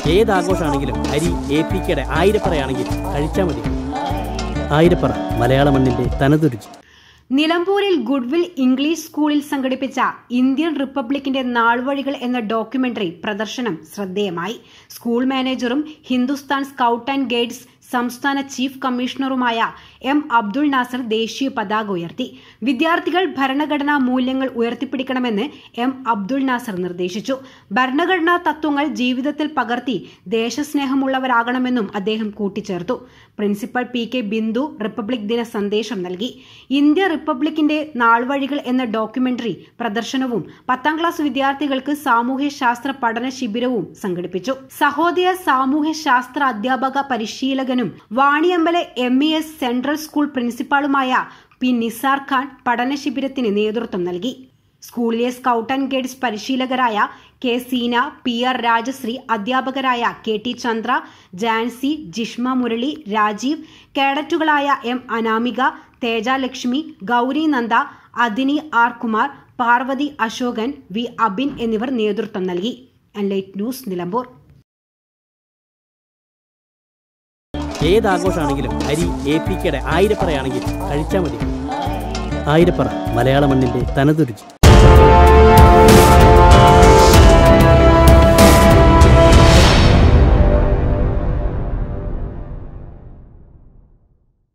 ഏത് ആഘോഷമാണെങ്കിലും അരി A P കെയുടെ ആയിരപ്പറയാണെങ്കിൽ കഴിച്ചാൽ മതി ആയിരപ്പറ മലയാള മണ്ണിന്റെ തനതുരുചി നിലമ്പൂരിൽ ഗുഡ്വിൽ ഇംഗ്ലീഷ് സ്കൂളിൽ സംഘടിപ്പിച്ച ഇന്ത്യൻ റിപ്പബ്ലിക്കിന്റെ നാൾവഴികൾ എന്ന ഡോക്യുമെന്ററി പ്രദർശനം ശ്രദ്ധേയമായി സ്കൂൾ മാനേജറും ഹിന്ദുസ്ഥാൻ സ്കൌട്ട് ആൻഡ് ഗൈഡ്സ് സംസ്ഥാന ചീഫ് കമ്മീഷണറുമായ എം അബ്ദുൾ നാസർ ദേശീയ പതാക ഉയർത്തി വിദ്യാർത്ഥികൾ ഭരണഘടനാ മൂല്യങ്ങൾ ഉയർത്തിപ്പിടിക്കണമെന്ന് എം അബ്ദുൾ നാസർ നിർദ്ദേശിച്ചു ഭരണഘടനാ തത്വങ്ങൾ ജീവിതത്തിൽ പകർത്തി ദേശസ്നേഹമുള്ളവരാകണമെന്നും അദ്ദേഹം കൂട്ടിച്ചേർത്തു principal P K Bindu republic ദിന സന്ദേശം നൽകി ഇന്ത്യ റിപ്പബ്ലിക്കിന്റെ നാൾവഴികൾ എന്ന ഡോക്യുമെന്ററി പ്രദർശനവും പത്താം ക്ലാസ് വിദ്യാർത്ഥികൾക്ക് സാമൂഹ്യ ശാസ്ത്ര പഠന ശിബിരവും സംഘടിപ്പിച്ചു സഹോദയ സാമൂഹ്യ ശാസ്ത്ര അധ്യാപക പരിശീലകനും Vaniyambala M E S central school പ്രിൻസിപ്പാളുമായ പി നിസാർ ഖാൻ പഠന ശിബിരത്തിന് നേതൃത്വം നൽകി സ്കൂളിലെ സ്കൌട്ട് ആൻഡ് ഗൈഡ്സ് പരിശീലകരായ K Seena P R Rajasree അധ്യാപകരായ കെ ടി ചന്ദ്ര ജാൻസി ജിഷ്മ മുരളി രാജീവ് കേഡറ്റുകളായ M Anamika Teja Lakshmi Gowri Nanda Adini R Kumar Parvathy Ashokan V Abin എന്നിവർ നേതൃത്വം നൽകി ലൈറ്റ് ന്യൂസ് നിലമ്പൂർ ഏത് ആഘോഷമാണെങ്കിലും അരി എ പി കെയുടെ ആയിരപ്പറയാണെങ്കിൽ കഴിച്ചാൽ മതി ആയിരപ്പറ മലയാള മണ്ണിന്റെ തനതുരുചി